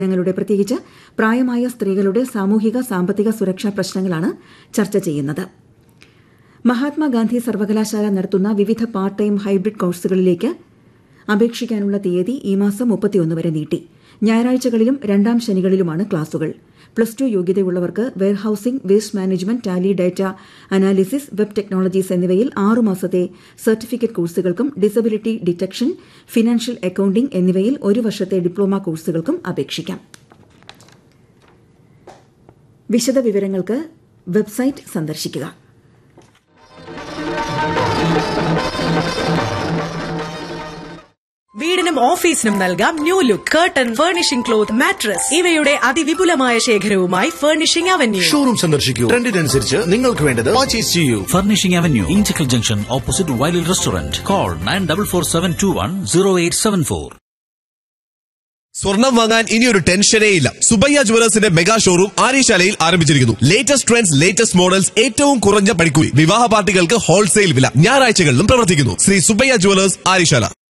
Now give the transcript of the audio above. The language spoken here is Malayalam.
ജനങ്ങളുടെ പ്രത്യേകിച്ച് പ്രായമായ സ്ത്രീകളുടെ സാമൂഹിക സാമ്പത്തിക സുരക്ഷാ പ്രശ്നങ്ങളാണ് ചർച്ച ചെയ്യുന്നത് മഹാത്മാഗാന്ധി സർവകലാശാല നടത്തുന്ന വിവിധ പാർട്ട് ടൈം ഹൈബ്രിഡ് കോഴ്സുകളിലേക്ക് അപേക്ഷിക്കാനുള്ള തീയതി ഈ മാസം മുപ്പത്തിയൊന്ന് വരെ നീട്ടി ഞായറാഴ്ചകളിലും രണ്ടാം ശനികളിലുമാണ് ക്ലാസുകൾ പ്ലസ് ടു യോഗ്യതയുള്ളവർക്ക് warehousing waste management Tally data analysis web technologies എന്നിവയിൽ ആറുമാസത്തെ സർട്ടിഫിക്കറ്റ് കോഴ്സുകൾക്കും ഡിസബിലിറ്റി ഡിറ്റക്ഷൻ ഫിനാൻഷ്യൽ അക്കൌണ്ടിംഗ് എന്നിവയിൽ ഒരു വർഷത്തെ ഡിപ്ലോമ കോഴ്സുകൾക്കും അപേക്ഷിക്കാം വിശദവിവരങ്ങൾക്ക് വെബ്സൈറ്റ് സന്ദർശിക്കുക വീടിനും ഓഫീസിനും നൽകാം new look curtain furnishing cloth mattress ഇവയുടെ അതിവിപുലമായ ശേഖരവുമായി ഫർണിഷിംഗ് അവന്യൂ ഷോറൂം സന്ദർശിക്കൂ ട്രെൻഡിനനുസരിച്ച് നിങ്ങൾക്ക് വേണ്ടത് പർച്ചേസ് ചെയ്യൂ Furnishing Avenue, Integral Junction, opposite Wiley Restaurant. Call 9447210874. സ്വർണം വാങ്ങാൻ ഇനിയൊരു ടെൻഷനേ ഇല്ല സുബയ്യ ജുവലേഴ്സിന്റെ മെഗാ ഷോറൂം ആര്യശാലയിൽ ആരംഭിച്ചിരിക്കുന്നു ലേറ്റസ്റ്റ് ട്രെൻഡ്സ് ലേറ്റസ്റ്റ് മോഡൽസ് ഏറ്റവും കുറഞ്ഞ പണിക്കൂലി വിവാഹ പാർട്ടികൾക്ക് ഹോൾസെയിൽ വില ഞായറാഴ്ചകളിലും പ്രവർത്തിക്കുന്നു ശ്രീ സുബയ്യ ജുവലേഴ്സ് ആര്യശാല